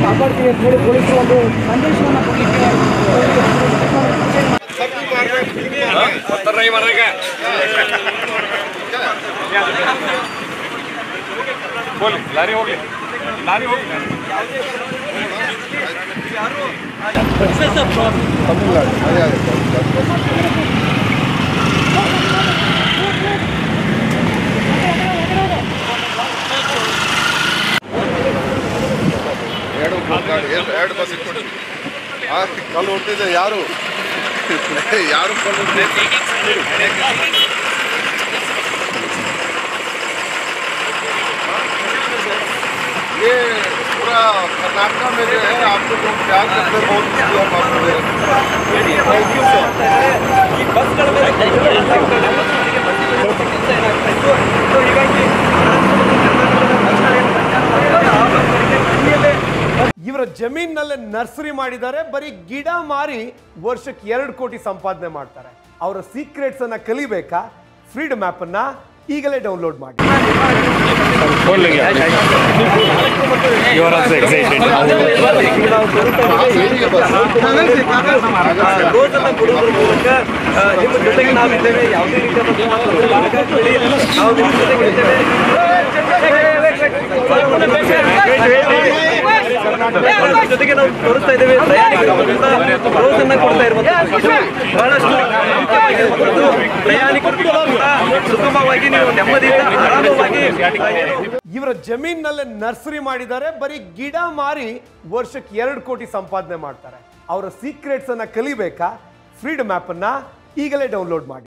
ಕಾಪಾಡ್ತೀವಿ ಅಂತ ಹೇಳಿ ಪೊಲೀಸರು ಒಂದು ಸಂದೇಶವನ್ನು ಕೊಡಲಿಕ್ಕೆ ಲಾರಿ ಹೋಗ್ಲಿ ಲಾರಿ ಹೋಗ್ಲಿ ಎರಡು ಗಾಡಿ ಎರಡು ಎರಡು ಬಸ್ ಇಟ್ಕೊಂಡು ಆ ಕಲ್ಲು ಹೊಟ್ಟಿದೆ ಯಾರು ಯಾರು ಕಲ್ಲು ಹೊಟ್ಟಿದೆ ये पूरा कर्नाटका में जो है आपको लोग प्यार करते हैं बहुत खुशी हम आपको दे रहे हैं थैंक यू सर ಇವರ ಜಮೀನಲ್ಲೇ ನರ್ಸರಿ ಮಾಡಿದ್ದಾರೆ ಬರೀ ಗಿಡ ಮಾರಿ ವರ್ಷಕ್ಕೆ ಎರಡು ಕೋಟಿ ಸಂಪಾದನೆ ಮಾಡ್ತಾರೆ ಅವರ ಸೀಕ್ರೆಟ್ಸ್ ಅನ್ನ ಕಲಿಬೇಕಾ ಫ್ರೀಡಮ್ ಆಪ್ ಅನ್ನ ಈಗಲೇ ಡೌನ್ಲೋಡ್ ಮಾಡಿ ರೋಜನ್ನ ಕೊಡುವುದರ ಮೂಲಕ ಆ, ನಿಮ್ಮ ಜೊತೆಗೆ ನಾವಿದ್ದೇವೆ ಯಾವುದೇ ರೀತಿಯ ನಾವು ನಿಮ್ಮ ಜೊತೆಗೆ ಇದ್ದೇವೆ ಕರ್ನಾಟಕದ ಜೊತೆಗೆ ನಾವು ತೋರಿಸ್ತಾ ಇದ್ದೇವೆ ಪ್ರಯಾಣಿಕರು ಕೂಡ ರೋಜನ್ನ ಕೊಡ್ತಾ ಇರುವಂತದ್ದು ಬಹಳಷ್ಟು ಮುಖ್ಯವಾಗಿರುವಂತದ್ದು ಪ್ರಯಾಣಿಕರು ಕೂಡ ಸುಗಮವಾಗಿ ನೀವು ನೆಮ್ಮದಿಯಿಂದ ಆರಾಮವಾಗಿ ಏನು ಇವರ ಜಮೀನಲ್ಲೇ ನರ್ಸರಿ ಮಾಡಿದ್ದಾರೆ ಬರೀ ಗಿಡ ಮಾರಿ ವರ್ಷಕ್ಕೆ ಎರಡು ಕೋಟಿ ಸಂಪಾದನೆ ಮಾಡ್ತಾರೆ ಅವರ ಸೀಕ್ರೆಟ್ಸ್ ಅನ್ನ ಕಲಿಬೇಕಾ ಫ್ರೀಡಮ್ ಆಪ್ ಅನ್ನ ಈಗಲೇ ಡೌನ್ಲೋಡ್ ಮಾಡಿ